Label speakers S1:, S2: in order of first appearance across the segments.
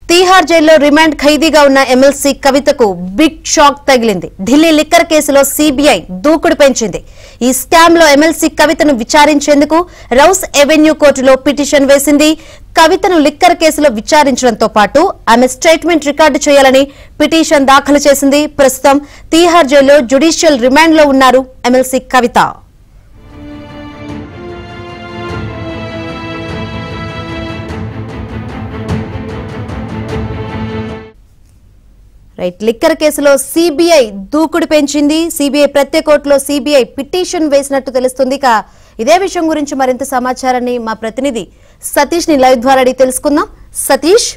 S1: తీహార్ జైల్లో రిమాండ్ ఖైదీగా ఉన్న ఎమ్మెల్సీ కవితకు బిగ్ షాక్ తగిలింది ఢిల్లీ లిక్కర్ కేసులో సీబీఐ దూకుడు పెంచింది ఈ స్కామ్ లో ఎమ్మెల్సీ కవితను విచారించేందుకు రౌస్ ఎవెన్యూ కోర్టులో పిటిషన్ వేసింది కవితను లిక్కర్ కేసులో విచారించడంతో పాటు ఆమె స్టేట్మెంట్ రికార్డు చేయాలని పిటిషన్ దాఖలు చేసింది ప్రస్తుతం తీహార్ జైల్లో జ్యుడిషియల్ రిమాండ్ లో ఉన్నారు ఎమ్మెల్సీ కవిత రైట్ లిక్కర్ కేసులో సిబిఐ దూకుడు పెంచింది సిబిఐ ప్రత్యేక కోర్టులో సిబిఐ పిటిషన్ వేసినట్టు తెలుస్తుంది ఇక ఇదే విషయం గురించి మరింత సమాచారాన్ని మా ప్రతినిధి సతీష్ ని లైవ్ ద్వారా అడిగి తెలుసుకుందాం సతీష్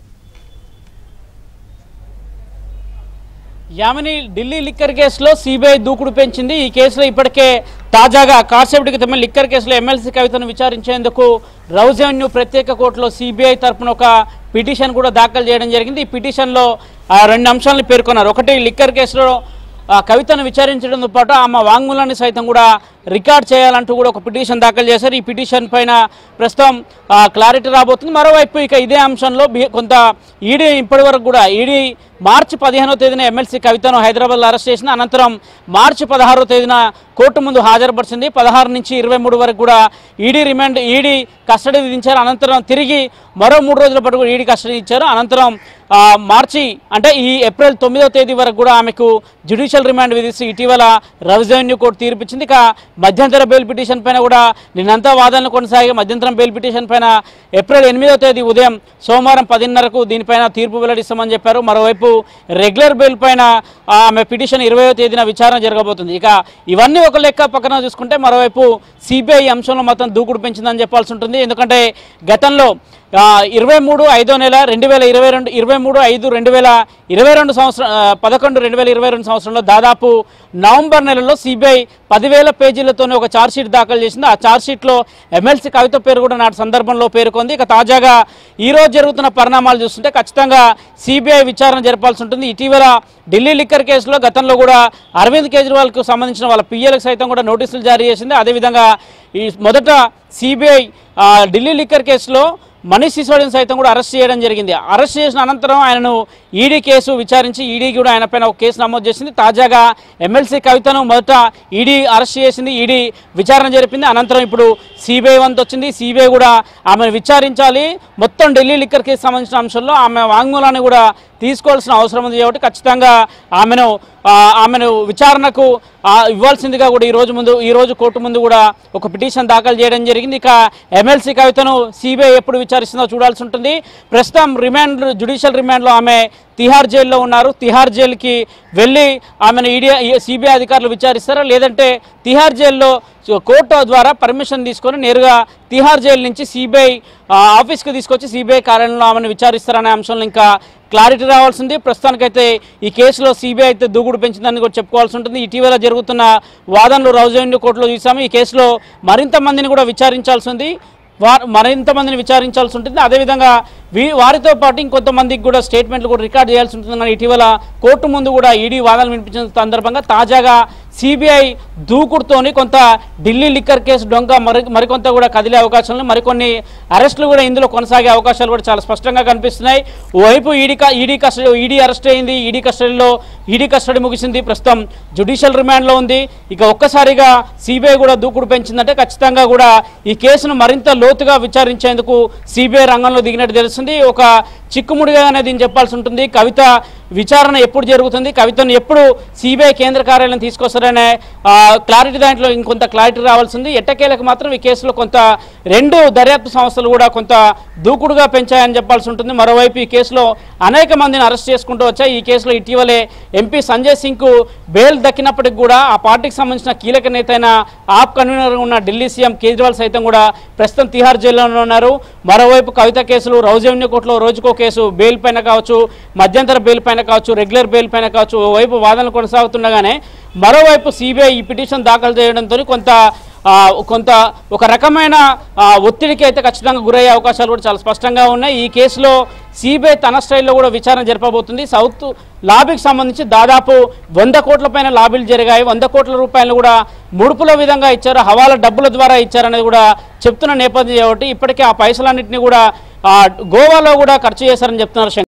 S2: యామిని ఢిల్లీ లిక్కర్ కేసులో సిబిఐ దూకుడు పెంచింది ఈ కేసులో ఇప్పటికే తాజాగా కాసేపటి క్రితమే లిక్కర్ కేసులో ఎమ్మెల్సీ కవితను విచారించేందుకు రౌజ్ అవెన్యూ ప్రత్యేక కోర్టులో సిబిఐ తరపున ఒక పిటిషన్ కూడా దాఖలు చేయడం జరిగింది ఈ పిటిషన్లో ఆ, రెండు అంశాలను పేర్కొన్నారు ఒకటి లిక్కర్ కేసులో ఆ, కవితను విచారించడంతో పాటు ఆమె వాంగ్మూలాన్ని సైతం కూడా రికార్డ్ చేయాలంటూ కూడా ఒక పిటిషన్ దాఖలు చేశారు ఈ పిటిషన్ పైన ప్రస్తుతం ఆ, క్లారిటీ రాబోతుంది మరోవైపు ఇక ఇదే అంశంలో బి- కొంత ఈడీ ఇప్పటి వరకు కూడా ఈడీ మార్చి పదిహేనో తేదీన ఎమ్మెల్సీ కవితను హైదరాబాద్లో అరెస్ట్ చేసిన అనంతరం మార్చి పదహారో తేదీన కోర్టు ముందు హాజరుపరిచింది పదహారు నుంచి ఇరవై మూడు వరకు కూడా ఈడీ రిమాండ్ ఈడీ కస్టడీ విధించారు అనంతరం తిరిగి మరో మూడు రోజుల పాటు కూడా ఈడీ కస్టడీ ఇచ్చారు అనంతరం ఆ, మార్చి అంటే ఈ ఏప్రిల్ తొమ్మిదో తేదీ వరకు కూడా ఆమెకు జ్యుడిషియల్ రిమాండ్ విధిస్తూ ఇటీవల రెవెన్యూ కోర్టు తీర్పిచ్చింది ఇక మధ్యంతర బెయిల్ పిటిషన్ పైన కూడా నిన్నంతా వాదనలు కొనసాగి మధ్యంతరం బెయిల్ పిటిషన్ పైన ఏప్రిల్ ఎనిమిదో తేదీ ఉదయం సోమవారం పదిన్నరకు దీనిపైన తీర్పు వెల్లడిస్తామని చెప్పారు మరోవైపు రెగ్యులర్ బెయిల్ పైన ఆ, ఆమె పిటిషన్ ఇరవయో తేదీన విచారణ జరగబోతుంది ఇక ఇవన్నీ ఒక లెక్క పక్కన చూసుకుంటే మరోవైపు సిబిఐ అంశంలో మొత్తం దూకుడు పెంచిందని చెప్పాల్సి ఉంటుంది ఎందుకంటే గతంలో ఇరవై మూడు ఐదో నెల రెండు వేల ఇరవై రెండు ఇరవై మూడు ఐదు రెండు వేల ఇరవై రెండు సంవత్సరం ఆ, పదకొండు రెండు వేల ఇరవై రెండు సంవత్సరంలో దాదాపు నవంబర్ నెలలో సిబిఐ పదివేల పేజీలతోనే ఒక ఛార్జ్షీట్ దాఖలు చేసింది ఆ ఛార్జ్షీట్లో ఎమ్మెల్సీ కవిత పేరు కూడా నాటి సందర్భంలో పేర్కొంది ఇక తాజాగా ఈ రోజు జరుగుతున్న పరిణామాలు చూస్తుంటే ఖచ్చితంగా సిబిఐ విచారణ జరపాల్సి ఉంటుంది ఇటీవల ఢిల్లీ లిక్కర్ కేసులో గతంలో కూడా అరవింద్ కేజ్రీవాల్కు సంబంధించిన వాళ్ళ పిఎలకు సైతం కూడా నోటీసులు జారీ చేసింది అదేవిధంగా ఈ మొదట సిబిఐ ఢిల్లీ లిక్కర్ కేసులో మనీష్ సిసోడిని సైతం కూడా అరెస్ట్ చేయడం జరిగింది అరెస్ట్ చేసిన అనంతరం ఆయనను ఈడీ కేసు విచారించి ఈడీ కూడా ఆయన పైన ఒక కేసు నమోదు చేసింది తాజాగా ఎమ్మెల్సీ కవితను మొదట ఈడీ అరెస్ట్ చేసింది ఈడీ విచారణ జరిపింది అనంతరం ఇప్పుడు సిబిఐ వంతు వచ్చింది సిబిఐ కూడా ఆమెను విచారించాలి మొత్తం ఢిల్లీ లిక్కర్ కేసు సంబంధించిన అంశంలో ఆమె వాంగ్మూలాన్ని కూడా తీసుకోవాల్సిన అవసరం ఉంది కాబట్టి ఖచ్చితంగా ఆమెను ఆ, ఆమెను విచారణకు ఆ, ఇవ్వాల్సిందిగా కూడా ఈ రోజు ముందు ఈ రోజు కోర్టు ముందు కూడా ఒక పిటిషన్ దాఖలు చేయడం జరిగింది ఇక ఎమ్మెల్సీ కవితను సిబిఐ ఎప్పుడు విచారిస్తుందో చూడాల్సి ఉంటుంది ప్రస్తుతం రిమాండ్ జ్యుడిషియల్ రిమాండ్లో ఆమె తిహార్ జైల్లో ఉన్నారు తిహార్ జైలుకి వెళ్ళి ఆమెను ఈడీ సిబిఐ అధికారులు విచారిస్తారా లేదంటే తిహార్ జైల్లో కోర్టు ద్వారా పర్మిషన్ తీసుకొని నేరుగా తిహార్ జైలు నుంచి సిబిఐ ఆఫీస్కి తీసుకొచ్చి సిబిఐ కార్యాలయంలో ఆమెను విచారిస్తారనే అంశంలో ఇంకా క్లారిటీ రావాల్సింది ప్రస్తుతానికైతే ఈ కేసులో సిబిఐ అయితే దూకుడు పెంచిందని కూడా చెప్పుకోవాల్సి ఉంటుంది ఇటీవల జరుగుతున్న వాదనలు రౌజెన్యూ కోర్టులో చూసాము ఈ కేసులో మరింత మందిని కూడా విచారించాల్సి ఉంది వారు మరింత మందిని విచారించాల్సి ఉంటుంది అదేవిధంగా వీ వారితో పాటు ఇంకొంతమందికి కూడా స్టేట్మెంట్లు కూడా రికార్డ్ చేయాల్సి ఉంటుందని ఇటీవల కోర్టు ముందు కూడా ఈడీ వాదనలు వినిపించిన సందర్భంగా తాజాగా సిబిఐ దూకుడుతోని కొంత ఢిల్లీ లిక్కర్ కేసు డొంక మరి మరికొంత కూడా కదిలే అవకాశాలు ఉన్నాయి. మరికొన్ని అరెస్టులు కూడా ఇందులో కొనసాగే అవకాశాలు కూడా చాలా స్పష్టంగా కనిపిస్తున్నాయి ఓవైపు ఈడీ క- ఈడీ కస్టడీ ఈడీ అరెస్ట్ అయింది ఈడీ కస్టడీలో ఈడీ కస్టడీ ముగిసింది ప్రస్తుతం జ్యుడిషియల్ రిమాండ్లో ఉంది ఇక ఒక్కసారిగా సిబిఐ కూడా దూకుడు పెంచిందంటే ఖచ్చితంగా కూడా ఈ కేసును మరింత లోతుగా విచారించేందుకు సిబిఐ రంగంలో దిగినట్టు తెలుస్తుంది ఒక చిక్కుముడిగానే దీన్ని చెప్పాల్సి ఉంటుంది కవిత విచారణ ఎప్పుడు జరుగుతుంది కవితను ఎప్పుడు సిబిఐ కేంద్ర కార్యాలయం తీసుకొస్తారనే ఆ, క్లారిటీ దాంట్లో ఇంకొంత క్లారిటీ రావాల్సింది ఎట్టకేలకు మాత్రం ఈ కేసులో కొంత రెండు దర్యాప్తు సంస్థలు కూడా కొంత దూకుడుగా పెంచాయని చెప్పాల్సి ఉంటుంది మరోవైపు ఈ కేసులో అనేక మందిని అరెస్ట్ చేసుకుంటూ వచ్చాయి ఈ కేసులో ఇటీవలే ఎంపీ సంజయ్ సింగ్కు బెయిల్ దక్కినప్పటికి కూడా ఆ పార్టీకి సంబంధించిన కీలక నేత అయిన ఆప్ కన్వీనర్ ఉన్న ఢిల్లీ సీఎం కేజ్రీవాల్ సైతం కూడా ప్రస్తుతం తిహార్ జైల్లోనే ఉన్నారు మరోవైపు కవిత కేసులు రౌజెవెన్యూ కోర్టులో రోజుకో కేసు బెయిల్ పైన కావచ్చు మధ్యంతర బెయిల్ పైన కావచ్చు రెగ్యులర్ బెయిల్ పైన కావచ్చు ఓవైపు వాదనలు కొనసాగుతుండగానే మరోవైపు సిబిఐ ఈ పిటిషన్ దాఖలు చేయడంతో కొంత ఆ, కొంత ఒక రకమైన ఆ, ఒత్తిడికి అయితే ఖచ్చితంగా గురయ్యే అవకాశాలు కూడా చాలా స్పష్టంగా ఉన్నాయి ఈ కేసులో సిబిఐ తన స్టైల్లో కూడా విచారణ జరపబోతుంది సౌత్ లాబీకి సంబంధించి దాదాపు వంద కోట్ల పైన లాబీలు జరిగాయి వంద కోట్ల రూపాయలు కూడా ముడుపుల విధంగా ఇచ్చారు హవాలా డబ్బుల ద్వారా ఇచ్చారనేది కూడా చెప్తున్న నేపథ్యం కాబట్టి ఇప్పటికే ఆ పైసలన్నింటినీ కూడా ఆ, గోవాలో కూడా ఖర్చు చేశారని చెప్తున్నారు శంకర్.